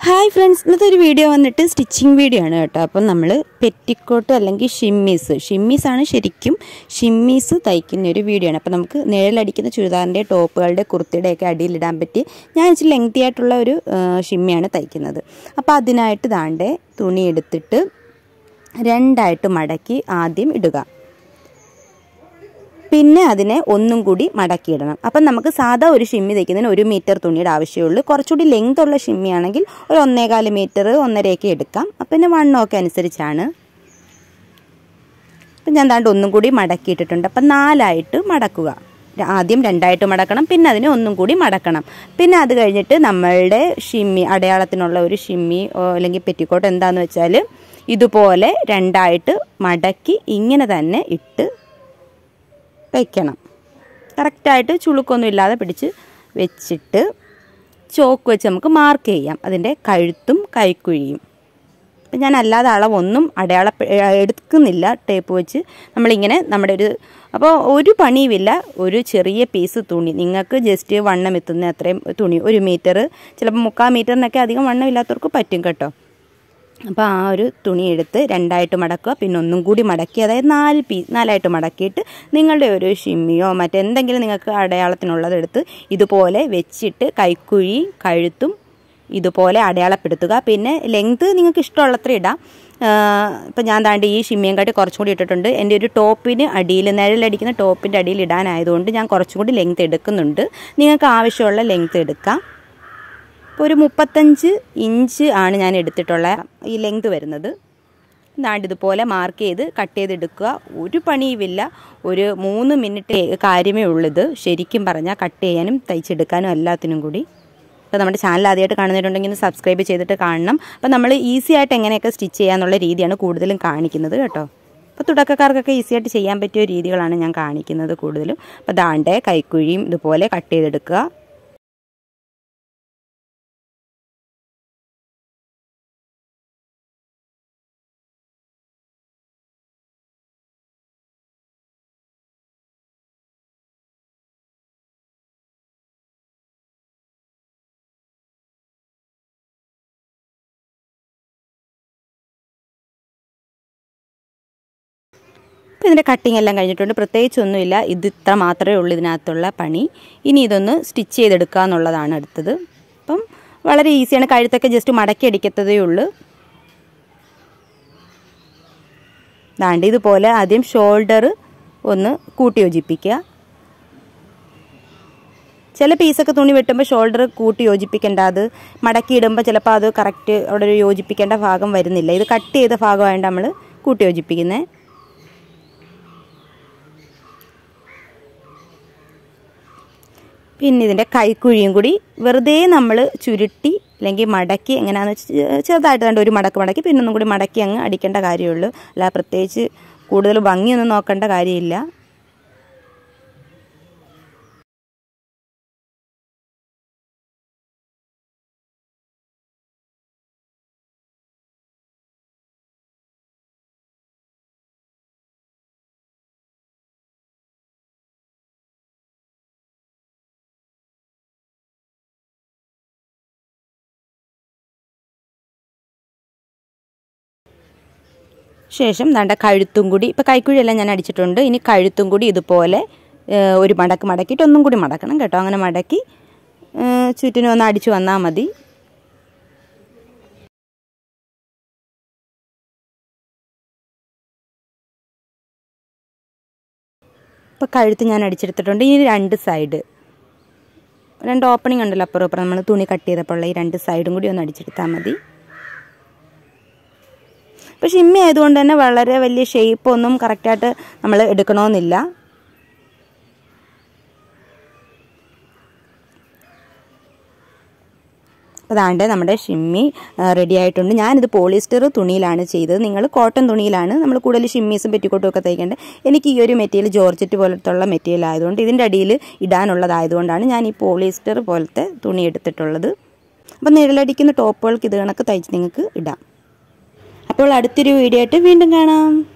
hi friends ഇന്നത്തെ ഒരു video വന്നിട്ട് സ്റ്റിച്ചിങ് വീഡിയോ ആണ് കേട്ടോ അപ്പം നമ്മൾ പെറ്റിക്കോട്ട് അല്ലെങ്കിൽ ഷിമ്മീസ് ഷിമ്മീസ് ആണ് ശരിക്കും ഷിമ്മീസ് തയ്ക്കുന്ന ഒരു വീഡിയോ ആണ് അപ്പം നമുക്ക് നിഴലടിക്കുന്ന ചുരിദാറിൻ്റെ ടോപ്പുകളുടെ കുർത്തിയുടെ ഒക്കെ അടിയിലിടാൻ പറ്റി ഞാൻ ഇച്ചിരി ലെങ്തി ആയിട്ടുള്ള ഒരു ആ, ഷിമ്മിയാണ് തയ്ക്കുന്നത് അപ്പോൾ അതിനായിട്ട് ദാണ്ടെ തുണി എടുത്തിട്ട് രണ്ടായിട്ട് മടക്കി ആദ്യം ഇടുക പിന്നെ അതിനെ ഒന്നും കൂടി മടക്കിയിടണം അപ്പം നമുക്ക് സാധാ ഒരു ഷിമ്മി തയ്ക്കുന്നതിന് ഒരു മീറ്റർ തുണിയുടെ ആവശ്യമുള്ളൂ കുറച്ചുകൂടി ലെങ്ത് ഉള്ള ഷിമ്മി ആണെങ്കിൽ ഒരു ഒന്നേകാല് മീറ്റർ ഒന്നരയൊക്കെ എടുക്കാം അപ്പം പിന്നെ വണ്ണമൊക്കെ അനുസരിച്ചാണ് അപ്പം ഞാൻ ദാണ്ട് ഒന്നും കൂടി മടക്കിയിട്ടിട്ടുണ്ട് അപ്പം നാലായിട്ട് മടക്കുക ആദ്യം രണ്ടായിട്ട് മടക്കണം പിന്നെ അതിനെ ഒന്നും കൂടി മടക്കണം പിന്നെ അത് കഴിഞ്ഞിട്ട് നമ്മളുടെ ഷിമ്മി അടയാളത്തിനുള്ള ഒരു ഷിമ്മി ഓ, അല്ലെങ്കിൽ പെറ്റിക്കോട്ട് എന്താന്ന് വെച്ചാൽ ഇതുപോലെ രണ്ടായിട്ട് മടക്കി ഇങ്ങനെ തന്നെ ഇട്ട് വയ്ക്കണം കറക്റ്റായിട്ട് ചുളുക്കൊന്നും ഇല്ലാതെ പിടിച്ച് വെച്ചിട്ട് ചോക്ക് വെച്ച് നമുക്ക് മാർക്ക് ചെയ്യാം അതിൻ്റെ കഴുത്തും കൈക്കുഴിയും അപ്പം ഞാൻ അല്ലാതെ അളവൊന്നും അടയാള എടുക്കുന്നില്ല ടേപ്പ് വെച്ച് നമ്മളിങ്ങനെ നമ്മുടെ ഒരു അപ്പോൾ ഒരു പണിയുമില്ല ഒരു ചെറിയ പീസ് തുണി നിങ്ങൾക്ക് ജസ്റ്റ് വണ്ണം എത്തുന്ന അത്രയും തുണി ഒരു മീറ്റർ ചിലപ്പോൾ മുക്കാൽ മീറ്ററിനൊക്കെ അധികം വണ്ണം ഇല്ലാത്തവർക്ക് പറ്റും കേട്ടോ അപ്പോൾ ആ ഒരു തുണി എടുത്ത് രണ്ടായിട്ട് മടക്കുക പിന്നെ ഒന്നും കൂടി മടക്കി അതായത് നാല് പീ നാലായിട്ട് മടക്കിയിട്ട് നിങ്ങളുടെ ഒരു ഷിമ്മിയോ മറ്റെന്തെങ്കിലും നിങ്ങൾക്ക് അടയാളത്തിനുള്ളത് എടുത്ത് ഇതുപോലെ വെച്ചിട്ട് കൈക്കുഴി കഴുത്തും ഇതുപോലെ അടയാളപ്പെടുത്തുക പിന്നെ ലെങ്ത് നിങ്ങൾക്ക് ഇഷ്ടമുള്ളത്ര ഇടാം ഇപ്പം ഞാൻ താണ്ടി ഈ ഷിമ്മിയും കാട്ടി കുറച്ചും കൂടി ഇട്ടിട്ടുണ്ട് എൻ്റെ ഒരു ടോപ്പിന് അടിയിൽ നിഴലടിക്കുന്ന ടോപ്പിൻ്റെ അടിയിൽ ഇടാനായതുകൊണ്ട് ഞാൻ കുറച്ചും കൂടി ലെങ്ത് എടുക്കുന്നുണ്ട് നിങ്ങൾക്ക് ആവശ്യമുള്ള ലെങ്ത് എടുക്കാം ഇപ്പോൾ ഒരു മുപ്പത്തഞ്ച് ഇഞ്ച് ആണ് ഞാൻ എടുത്തിട്ടുള്ള ഈ ലെങ്ത് വരുന്നത് ദാണ്ട് ഇതുപോലെ മാർക്ക് ചെയ്ത് കട്ട് ചെയ്തെടുക്കുക ഒരു പണിയുമില്ല ഒരു മൂന്ന് മിനിറ്റ് കാര്യമേ ഉള്ളത് ശരിക്കും പറഞ്ഞാൽ കട്ട് ചെയ്യാനും തയ്ച്ചെടുക്കാനും എല്ലാത്തിനും കൂടി അപ്പോൾ നമ്മുടെ ചാനൽ ആദ്യമായിട്ട് കാണുന്നവരുണ്ടെങ്കിൽ ഒന്ന് സബ്സ്ക്രൈബ് ചെയ്തിട്ട് കാണണം അപ്പോൾ നമ്മൾ ഈസി ആയിട്ട് എങ്ങനെയൊക്കെ സ്റ്റിച്ച് ചെയ്യാന്നുള്ള രീതിയാണ് കൂടുതലും കാണിക്കുന്നത് കേട്ടോ അപ്പോൾ തുടക്കക്കാർക്കൊക്കെ ഈസി ആയിട്ട് ചെയ്യാൻ പറ്റിയ രീതികളാണ് ഞാൻ കാണിക്കുന്നത് കൂടുതലും അപ്പോൾ ദാണ്ടെ കൈക്കുഴിയും ഇതുപോലെ കട്ട് ചെയ്തെടുക്കുക അപ്പോൾ ഇതിൻ്റെ കട്ടിങ് എല്ലാം കഴിഞ്ഞിട്ടുണ്ട് പ്രത്യേകിച്ചൊന്നുമില്ല ഇത് ഇത്ര മാത്രമേ ഉള്ളൂ ഇതിനകത്തുള്ള പണി ഇനി ഇതൊന്ന് സ്റ്റിച്ച് ചെയ്തെടുക്കുക എന്നുള്ളതാണ് അടുത്തത് അപ്പം വളരെ ഈസിയാണ് കഴുത്തൊക്കെ ജസ്റ്റ് മടക്കി അടിക്കത്തതേ ഉള്ളൂ ദാണ്ട് ഇതുപോലെ ആദ്യം ഷോൾഡർ ഒന്ന് കൂട്ടി യോജിപ്പിക്കുക ചില പീസൊക്കെ തുണി വെട്ടുമ്പോൾ ഷോൾഡർ കൂട്ടി യോജിപ്പിക്കേണ്ട അത് മടക്കി ഇടുമ്പോൾ ചിലപ്പോൾ അത് കറക്റ്റ് അവിടെ ഒരു യോജിപ്പിക്കേണ്ട ഭാഗം വരുന്നില്ല ഇത് കട്ട് ചെയ്ത ഭാഗമായിട്ട് നമ്മൾ കൂട്ടി യോജിപ്പിക്കുന്നത് പിന്നെ ഇതിൻ്റെ കൈക്കുഴിയും കൂടി വെറുതെ നമ്മൾ ചുരുട്ടി അല്ലെങ്കിൽ മടക്കി എങ്ങനെയാണെന്ന് വെച്ച് ചെറുതായിട്ട് കണ്ട് ഒരു മടക്ക് മടക്കി പിന്നെ ഒന്നും കൂടി മടക്കി അങ്ങ് അടിക്കേണ്ട കാര്യമുള്ളൂ അല്ല പ്രത്യേകിച്ച് കൂടുതൽ ഭംഗിയൊന്നും നോക്കേണ്ട കാര്യമില്ല ശേഷം ദാണ്ട കഴുത്തും കൂടി ഇപ്പോൾ കൈക്കുഴിയെല്ലാം ഞാൻ അടിച്ചിട്ടുണ്ട് ഇനി കഴുത്തും കൂടി ഇതുപോലെ ഏഹ്, ഒരു മടക്ക് മടക്കിയിട്ട് ഒന്നും കൂടി മടക്കണം കേട്ടോ അങ്ങനെ മടക്കി ഏഹ്, ചുറ്റിനും ഒന്ന് അടിച്ചു വന്നാൽ മതി ഇപ്പോൾ കഴുത്ത് ഞാൻ അടിച്ചെടുത്തിട്ടുണ്ട് ഇനി രണ്ട് സൈഡ് രണ്ട് ഓപ്പണിംഗ് ഉണ്ടല്ലോ അപ്പുറം അപ്പുറം നമ്മൾ തുണി കട്ട് ചെയ്തപ്പോൾ ഉള്ള ഈ രണ്ട് സൈഡും കൂടി ഒന്ന് അടിച്ചെടുത്താൽ മതി പക്ഷെ ഇമ്മ ആയതുകൊണ്ട് തന്നെ വളരെ വലിയ ഷേപ്പ് ഒന്നും കറക്റ്റായിട്ട് നമ്മൾ എടുക്കണമെന്നില്ല അപ്പോൾ അതാണ്ട് നമ്മുടെ ഷിമ്മി റെഡി ആയിട്ടുണ്ട് ഞാനിത് പോളിസ്റ്റർ തുണിയിലാണ് ചെയ്തത് നിങ്ങൾ കോട്ടൺ തുണിയിലാണ് നമ്മൾ കൂടുതൽ ഷിമ്മീസും പെറ്റിക്കോട്ടും ഒക്കെ തയ്ക്കേണ്ടത് എനിക്ക് ഈ ഒരു മെറ്റീരിയൽ ജോർജറ്റ് പോലത്തുള്ള മെറ്റീരിയൽ ആയതുകൊണ്ട് ഇതിൻ്റെ അടിയിൽ ഇടാനുള്ളതായതുകൊണ്ടാണ് ഞാൻ ഈ പോളിസ്റ്റർ പോലത്തെ തുണി എടുത്തിട്ടുള്ളത് അപ്പോൾ നിഴലടിക്കുന്ന ടോപ്പുകൾക്ക് ഇത് കണക്ക് തയ്ച്ച് നിങ്ങൾക്ക് ഇടാം അപ്പോൾ അടുത്തൊരു വീഡിയോ ആയിട്ട് വീണ്ടും കാണാം